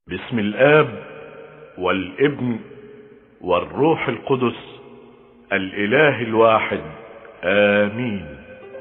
باسم الاب والابن والروح القدس الاله الواحد امين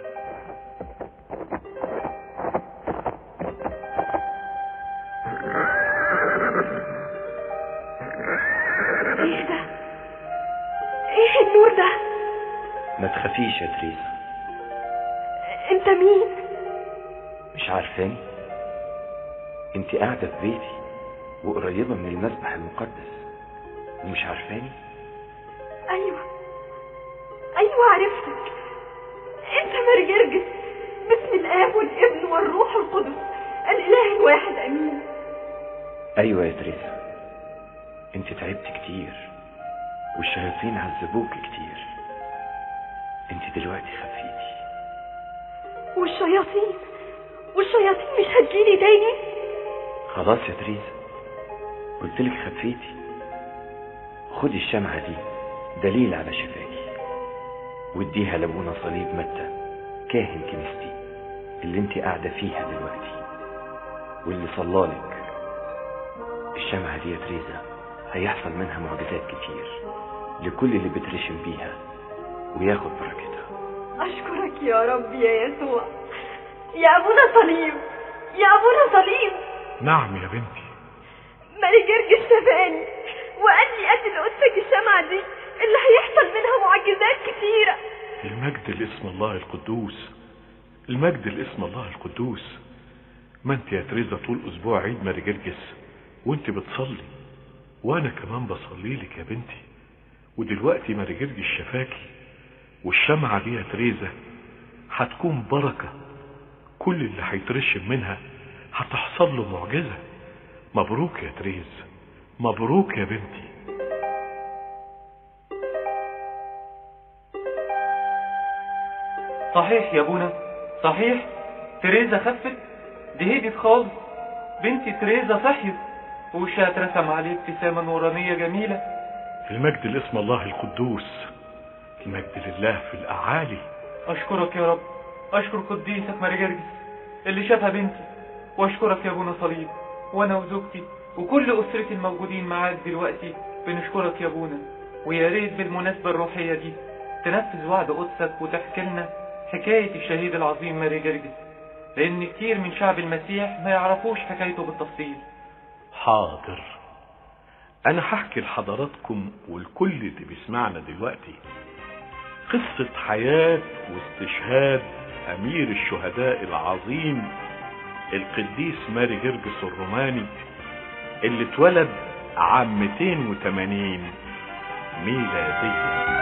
ايه ده ايه النور ده ما تخافيش يا تريزا انت مين مش عارفاني انت قاعدة في بيتي وقريبة من المسبح المقدس ومش عارفاني ايوه ايوه عرفتك انت مرجرجس باسم الاب والابن والروح القدس الاله الواحد امين ايوه يا تريزا انت تعبت كتير والشياطين عذبوك كتير انت دلوقتي خفيتي والشياطين والشياطين مش هتجيلي تاني خلاص يا تريزا قلتلك خفيتي خدي الشمعة دي دليل على شفاكي واديها لابونا صليب متى كاهن كنيستي اللي انت قاعدة فيها دلوقتي واللي صلالك الشمعة دي يا تريزا هيحصل منها معجزات كتير لكل اللي بترشم بيها وياخد بركتها اشكرك يا رب يا يسوع يا ابونا صليب يا ابونا صليب نعم يا بنتي مالي جرجس شفاني وقال لي قد لقدسك الشمعة دي اللي هيحصل منها معجزات كتيرة المجد لاسم الله القدوس المجد لاسم الله القدوس ما انت يا تريزا طول اسبوع عيد ماري جرجس وانت بتصلي وانا كمان بصلي لك يا بنتي ودلوقتي ماري جرجس شفاكي والشمعة دي يا تريزا هتكون بركة كل اللي هيترشم منها هتحصل له معجزة مبروك يا تريز مبروك يا بنتي صحيح يا ابونا صحيح تريزا خفت دي هديت خالص بنتي تريزا صحيت وشها اترسم عليه ابتسامة نورانية جميلة المجد لاسم الله القدوس المجد لله في الأعالي أشكرك يا رب أشكر قديسك ماري جرجس اللي شافها بنتي وأشكرك يا أبونا صليب وأنا وزوجتي وكل أسرتي الموجودين معاك دلوقتي بنشكرك يا أبونا ويا ريت بالمناسبة الروحية دي تنفذ وعد قدسك وتحكي لنا حكاية الشهيد العظيم ماري جرجس لأن كتير من شعب المسيح ما يعرفوش حكايته بالتفصيل حاضر أنا هحكي لحضراتكم والكل اللي بيسمعنا دلوقتي قصة حياة واستشهاد أمير الشهداء العظيم القديس ماري جرجس الروماني اللي اتولد عام 280 ميلادية